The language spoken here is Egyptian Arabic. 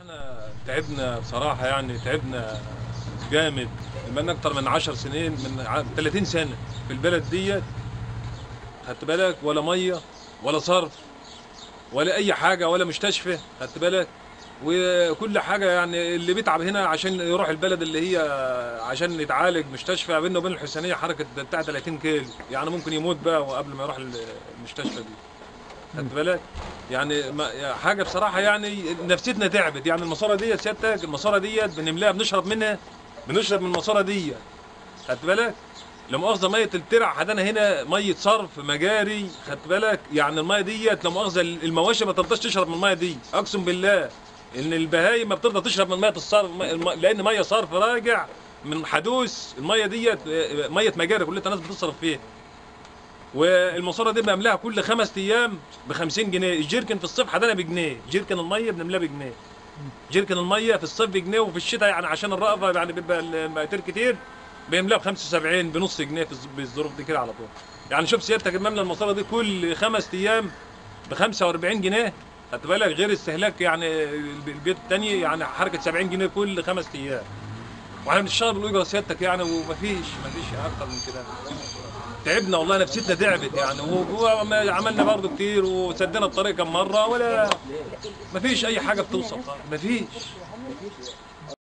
احنا تعبنا بصراحه يعني تعبنا جامد من اكتر من 10 سنين من ع- 30 سنه في البلد ديت خدت بالك ولا ميه ولا صرف ولا اي حاجه ولا مستشفى خدت بالك وكل حاجه يعني اللي بيتعب هنا عشان يروح البلد اللي هي عشان يتعالج مستشفى بينه وبين الحسينيه حركه بتاع 30 كيلو يعني ممكن يموت بقى قبل ما يروح المستشفى دي خدت بالك يعني ما يعني حاجه بصراحه يعني نفسيتنا تعبت يعني الماسوره ديت سيادتك الماسوره ديت بنملاها بنشرب منها بنشرب من الماسوره ديت خدت بالك لا مؤاخذه ميه الترع عندنا هنا ميه صرف مجاري خدت بالك يعني الميه ديت لا مؤاخذه المواشي ما ترضاش تشرب من الميه دي اقسم بالله ان البهايم ما بترضى تشرب من ميه الصرف الم- لان ميه صرف راجع من حدوث الميه ديت آه، ميه مجاري كلها الناس بتصرف فيها والماسوره دي بنملاها كل خمس ايام ب 50 جنيه الجيركن في الصيف حدانا بجنيه جيركن الميه بنملاه بجنيه جيركن الميه في الصيف بجنيه وفي الشتاء يعني عشان الرقبه يعني بيبقى المقاتير كتير بيملاه ب 75 بنص جنيه في الظ- بالظروف دي كده على طول يعني شوف سيادتك المملى الماسوره دي كل خمس ايام ب 45 جنيه خدت بالك غير استهلاك يعني الب- البيت التاني يعني حركه 70 جنيه كل خمس ايام واحنا بنشتغل بالاجره سيادتك يعني ومفيش مفيش اكتر من كده تعبنا والله نفسيتنا تعبت يعني وعملنا برضه كتير وسدينا الطريق كم مره ولا مفيش اي حاجه بتوصل مفيش